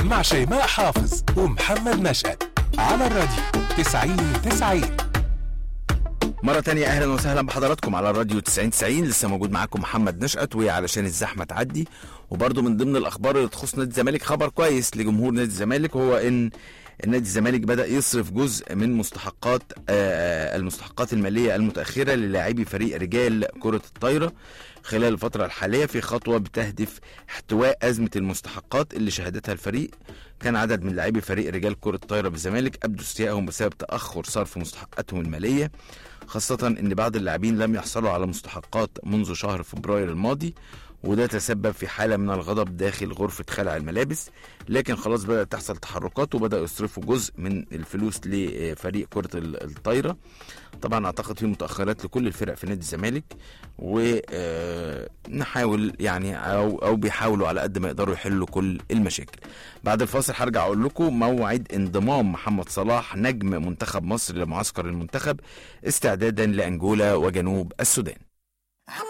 مع شيماء حافظ ومحمد نشأت على الراديو 90 90 مرة تانية أهلا وسهلا بحضراتكم على الراديو 90 90 لسه موجود معاكم محمد نشأت وعلشان الزحمة تعدي وبرضه من ضمن الأخبار اللي تخص نادي الزمالك خبر كويس لجمهور نادي الزمالك وهو إن النادي الزمالك بدأ يصرف جزء من مستحقات آه، المستحقات المالية المتأخرة للاعبي فريق رجال كرة الطايرة خلال الفترة الحالية في خطوة بتهدف احتواء أزمة المستحقات اللي شهدتها الفريق كان عدد من لاعبي فريق رجال كرة الطايرة بالزمالك أبدوا استيائهم بسبب تأخر صرف مستحقاتهم المالية خاصة إن بعض اللاعبين لم يحصلوا على مستحقات منذ شهر فبراير الماضي وده تسبب في حالة من الغضب داخل غرفة خلع الملابس لكن خلاص بدأت تحصل تحركات وبدأوا يصرفوا جزء من الفلوس لفريق كرة ال- الطايرة طبعا أعتقد في متأخرات لكل الفرق في نادي الزمالك ونحاول يعني أو أو بيحاولوا على قد ما يقدروا يحلوا كل المشاكل بعد الفاصل هرجع أقول لكم موعد انضمام محمد صلاح نجم منتخب مصر لمعسكر المنتخب استعدادا لأنجولا وجنوب السودان